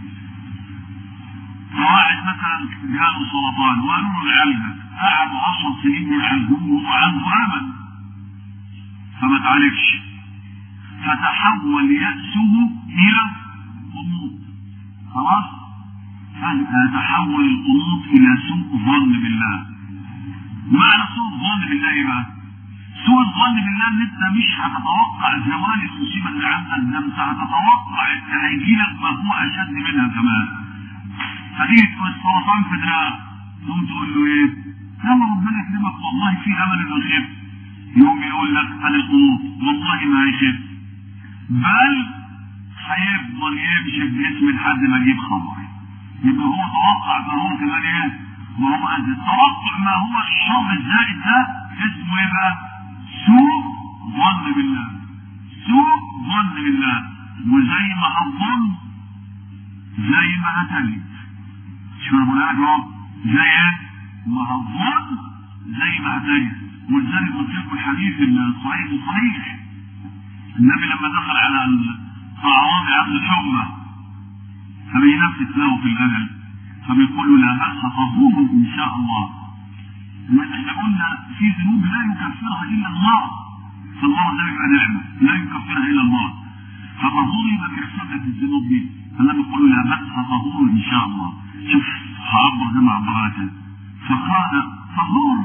فواحد مثلا جاله سرطان وقالوا له نعالجك قعد 10 سنين يعالجوه وهو عنده امل فما تعالجش فتحول يأسه إلى قنوط خلاص فجأة تحول القنوط إلى سوء ظن بالله معنى سوء الظن بالله إيه بقى؟ سوء الظن بالله ان انت مش هتتوقع زوال المصيبه اللي عندك ده انت هتتوقع ان هيجي لك ما هو اشد منها كمان فتيجي تقول السرطان في دماغك تقوم تقول له ايه؟ يلا ربنا يكرمك والله في امل انه يخف يقوم يقول لك انا القنوط والله ما هيخف بل هيفضل يمشي بجسم لحد ما يجيب خبر يبقى هو توقع فهو كمان ايه؟ ما هو أزل توقع ما هو الشر الزائد ده اسمه ايه بقى؟ سوء ظن بالله سوء ظن بالله وزي ما هتظن زي ما هتجد شو انا بقول لك اهو زي ايه؟ ما هتظن زي ما هتجد ولذلك قلت لكم الحديث الصحيح الصحيح النبي لما دخل على اعراض عبد الحمى فبينفس له في الاجل فبيقول له لا باس تظن ان شاء الله ما احنا قلنا في ذنوب لا يكفرها الا الله فالله ده يبقى نعمه لا يكفرها الا الله فطهور يبقى بيغفر لك الذنوب دي فالنبي يقول لا باس طهور ان شاء الله شوف هعبر ده مع براته فقال طهور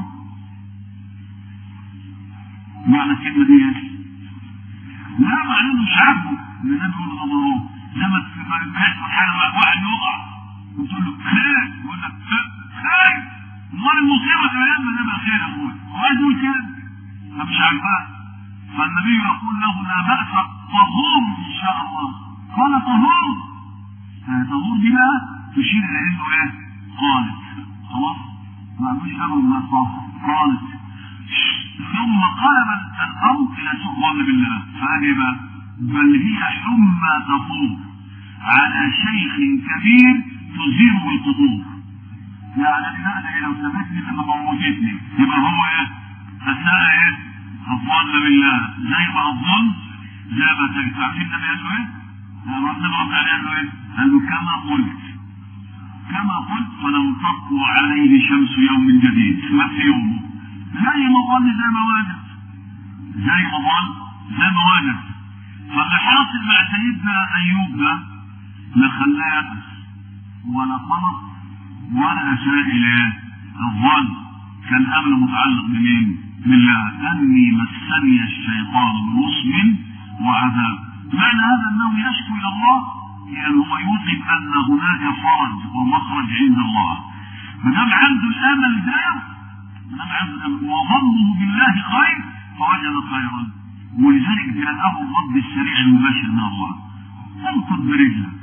معنى الكلمه دي ايه؟ لا معناه انه مش عاجبه ان النبي يقول له طهور زي ما بيحصل حاجه مع واحد يقع وتقول له خير يقول لك خير امال المصيبه كمان ما نبقى خير يا اخويا وعايز يقول كده فمش عاجباه فالنبي يقول له لا باس طهور ان شاء الله قال طهور طهور دي بقى تشير الى انه ايه؟ قالت خلاص ما عندوش امر ما صح قالت ثم قلب الامر الى سوء ظن بالله فقال ايه بقى؟ بل هي حمى تفور على شيخ كبير تزيل بالقبور يعني لا ده لو سابتني تبقى موتتني يبقى هو ايه اثناء ايه الظن بالله زي ما الظن زي ما تجد عارفين النبي قال له ايه؟ ربنا رد عليه قال له ايه؟ قال له كما قلت كما قلت فلم تطلع عليه شمس يوم جديد ما في يومه زي ما ظن زي ما واجد زي ما ظن زي ما واجد فاللي حاصل مع سيدنا ايوب ده لا خلاه يأس ولا قنط ولا اساء الى الظن كان امر متعلق بمين؟ بالله اني مسني الشيطان بنصب وعذاب معنى هذا انه يشكو الى الله يعني هو يوقن ان هناك فرج ومخرج عند الله ما دام عنده الامل ده ما دام عنده الامل وظنه بالله خير فوجد خيرا ولذلك جاءه الرد السريع المباشر من الله انقض برجلك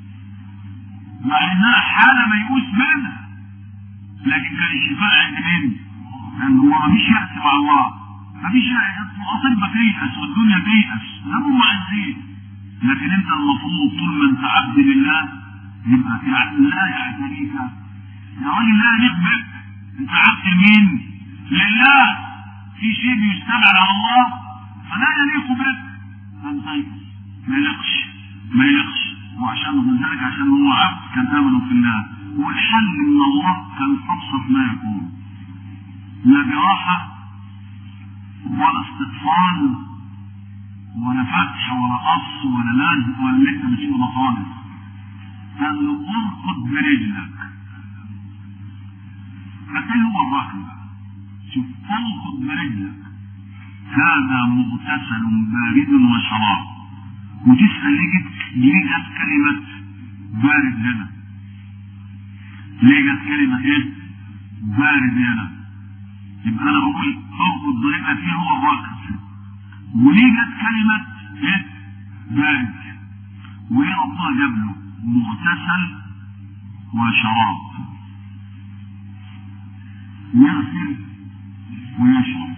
مع انها حاله ميؤوس منها لكن كان الشفاء عند مين؟ لان هو ما فيش يأس مع الله ما فيش الاطباء تيأس والدنيا تيأس لا هم عايزين لكن انت المفروض طول ما انت عبد لله يبقى يعني لا يعتريك يا راجل لا يليق بك انت عبد لمين؟ لله في شيء بيستبعد على الله فلا يليق بك ان تيأس ما يليقش ما يليقش وعشان من ذلك عشان هو عبد كان امنه في الله والحل من الله كان ابسط ما يكون لا جراحه ولا استطفال ولا فتح ولا قص ولا لازق ولا اللي انت بتشوفه ده خالص قال له ارقد برجلك فتاني هو الركن شوف ارقد برجلك هذا مغتسل بارد وشراب وتسأل ليه جت ليه جت كلمة بارد هنا ليه جت كلمة ايه بارد هنا يبقى انا بقول ارقد برجلك فيه هو الركن وليه جت كلمة ايه بارد وليه ربنا جاب له مغتسل وشراب يغسل ويشرب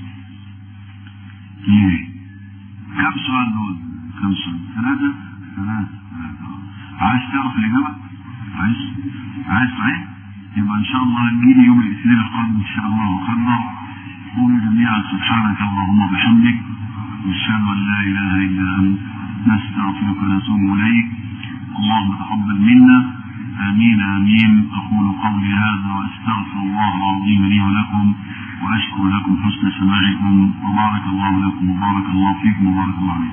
ليه كم سؤال دول كم سؤال ثلاثة ثلاثة عايز تعرف الإجابة عايز عايز صحيح يبقى إن شاء الله نجيلي يوم الاثنين القادم إن شاء الله وقدر قولوا جميعا سبحانك اللهم وبحمدك نشهد أن لا إله إلا أنت نستغفرك ونتوب إليك اللهم تقبل منا آمين آمين أقول قولي هذا وأستغفر الله العظيم لي ولكم وأشكر لكم حسن سماعكم وبارك الله لكم وبارك الله فيكم وبارك الله عليكم